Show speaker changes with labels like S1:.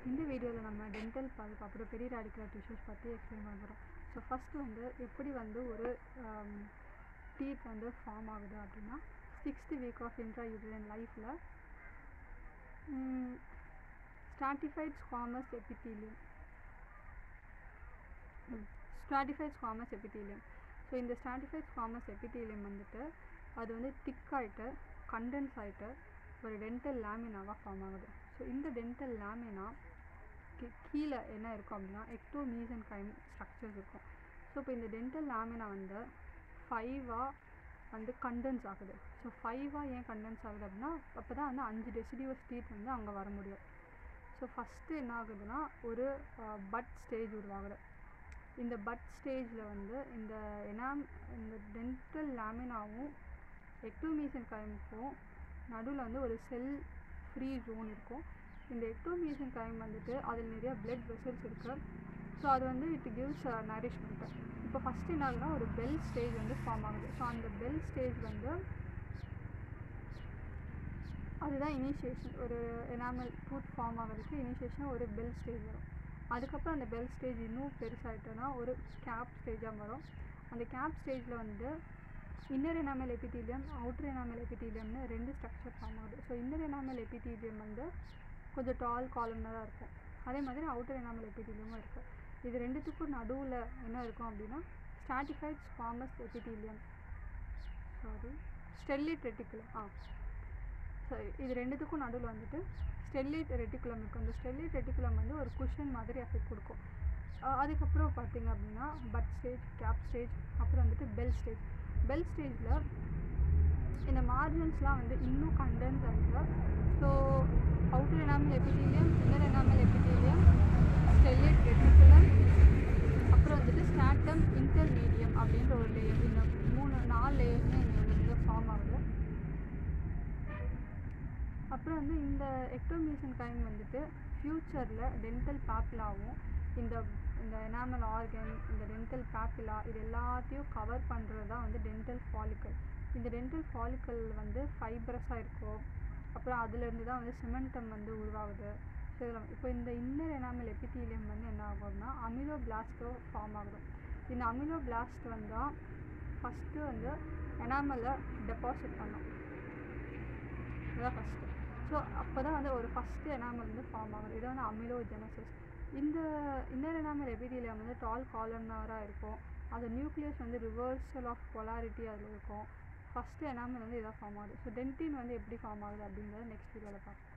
S1: இந்த வீடியோவில் நம்ம டென்டல் பல்ப் அப்புறம் பெரிய ரேடிகுலர் டிஷ்யூஸ் பற்றி எக்ஸ்பிளைன் பண்ண போகிறோம் ஸோ ஃபஸ்ட்டு வந்து எப்படி வந்து ஒரு டீத் வந்து ஃபார்ம் ஆகுது அப்படின்னா sixth week of intra uterine லைஃப்பில் stratified squamous epithelium stratified squamous epithelium so இந்த ஸ்ட்ராட்டிஃபைட் ஸ்குவாமஸ் எபித்தீலியம் வந்துட்டு அது வந்து திக் ஆகிட்டு கண்டென்ஸ் ஆகிட்டு ஒரு டென்டல் லேமினாவாக ஃபார்ம் ஆகுது ஸோ இந்த டென்டல் லேமினா கீ கீழே என்ன இருக்கும் அப்படின்னா எக்டோ மீசன் கைம் ஸ்ட்ரக்சர்ஸ் இருக்கும் ஸோ இப்போ இந்த டென்டல் லேமினா வந்து ஃபைவாக வந்து கண்டென்ஸ் ஆகுது ஸோ ஃபைவாக ஏன் கண்டென்ஸ் ஆகுது அப்படின்னா அப்போ தான் வந்து அஞ்சு டெசிடிவஸ் டீத் வந்து அங்கே வர முடியும் ஸோ ஃபஸ்ட்டு என்ன ஆகுதுன்னா ஒரு பட் ஸ்டேஜ் உருவாகுது இந்த பட் ஸ்டேஜில் வந்து இந்த எனாம் இந்த டென்டல் லேமினாவும் எக்டோமீசன் கைமுக்கும் நடுவில் வந்து ஒரு செல் ஃப்ரீ ஜோன் இருக்கும் இந்த எக்டோமீசன் கைம் வந்துட்டு அதில் நிறைய பிளட் வெசல்ஸ் இருக்குது ஸோ அது வந்து இட் கிவ்ஸ் நரிஷ்மெண்ட்டு இப்போ ஃபஸ்ட்டு என்ன ஆகுதுன்னா ஒரு பெல் ஸ்டேஜ் வந்து ஃபார்ம் ஆகுது ஸோ அந்த பெல் ஸ்டேஜ் வந்து அதுதான் இனிஷியேஷன் ஒரு எனாமல் டூத் ஃபார்ம் ஆகிறதுக்கு இனிஷியேஷன் ஒரு பெல் ஸ்டேஜ் வரும் அதுக்கப்புறம் அந்த பெல் ஸ்டேஜ் இன்னும் பெருசாகிட்டோன்னா ஒரு கேப் ஸ்டேஜாக வரும் அந்த கேப் ஸ்டேஜில் வந்து inner enamel epithelium outer enamel எபித்தீலியம்னு ரெண்டு ஸ்ட்ரக்சர் ஃபார்ம் ஆகுது ஸோ இன்னர் எனாமல் எபித்தீலியம் வந்து கொஞ்சம் டால் காலம்னராக இருக்கும் அதே மாதிரி அவுட்டர் எனாமல் எபித்தீலியமும் இருக்குது இது ரெண்டுத்துக்கும் நடுவில் என்ன இருக்கும் அப்படின்னா stratified squamous epithelium sorry stellate reticulum ஆ சரி இது ரெண்டுத்துக்கும் நடுவில் வந்துட்டு ஸ்டெர்லைட் ரெட்டிகுலம் இருக்கும் இந்த ஸ்டெர்லைட் ரெட்டிகுலம் வந்து ஒரு குஷன் மாதிரி எஃபெக்ட் கொடுக்கும் அதுக்கப்புறம் பார்த்தீங்க அப்படின்னா பட் ஸ்டேஜ் கேப் ஸ்டேஜ் அப்புறம் வந்துட்டு பெல் ஸ்டேஜ் பெல் ஸ்டேஜில் இந்த மார்ஜின்ஸ்லாம் வந்து இன்னும் கண்டென்ஸ் ஆகிருக்கு so outer enamel epithelium inner enamel epithelium stellate reticulum அப்புறம் வந்துட்டு ஸ்டாட்டம் இன்டர்மீடியம் அப்படின்ற ஒரு லேயர் இந்த மூணு நாலு லேயர்ஸுமே இங்கே வந்து ஃபார்ம் ஆகுது அப்புறம் வந்து இந்த எக்டோமீசன் கைம் வந்துட்டு ஃப்யூச்சரில் டென்டல் பேப்பிலாவும் இந்த இந்த எனாமல் ஆர்கன் இந்த டென்டல் பேப்பிலா இது எல்லாத்தையும் கவர் பண்ணுறது தான் வந்து டென்டல் ஃபாலிக்கல் இந்த டென்டல் ஃபாலிக்கல் வந்து ஃபைப்ரஸாக இருக்கும் அப்புறம் அதுலேருந்து தான் வந்து சிமெண்டம் வந்து உருவாகுது ஸோ இதில் இப்போ இந்த இன்னர் எனாமல் எபித்தீலியம் வந்து என்ன ஆகும்னா அமிலோ பிளாஸ்டோ ஃபார்ம் ஆகுது இந்த அமிலோ பிளாஸ்ட் வந்தால் ஃபஸ்ட்டு வந்து எனாமலை டெபாசிட் பண்ணும் இதுதான் ஃபஸ்ட்டு ஸோ அப்போ தான் வந்து ஒரு ஃபஸ்ட்டு எனாமல் வந்து ஃபார்ம் ஆகுது இது வந்து அமிலோஜெனசிஸ் இந்த இன்னர் எனாமல் எபிடீலியம் வந்து டால் காலம்னராக இருக்கும் அது நியூக்ளியஸ் வந்து ரிவர்சல் ஆஃப் பொலாரிட்டி அதில் இருக்கும் ஃபஸ்ட்டு எனாமல் வந்து இதாக ஃபார்ம் ஆகுது ஸோ டென்டின் வந்து எப்படி ஃபார்ம் ஆகுது அப்படின்றத நெக்ஸ்ட் வீடியோவில் பார்க்கலாம்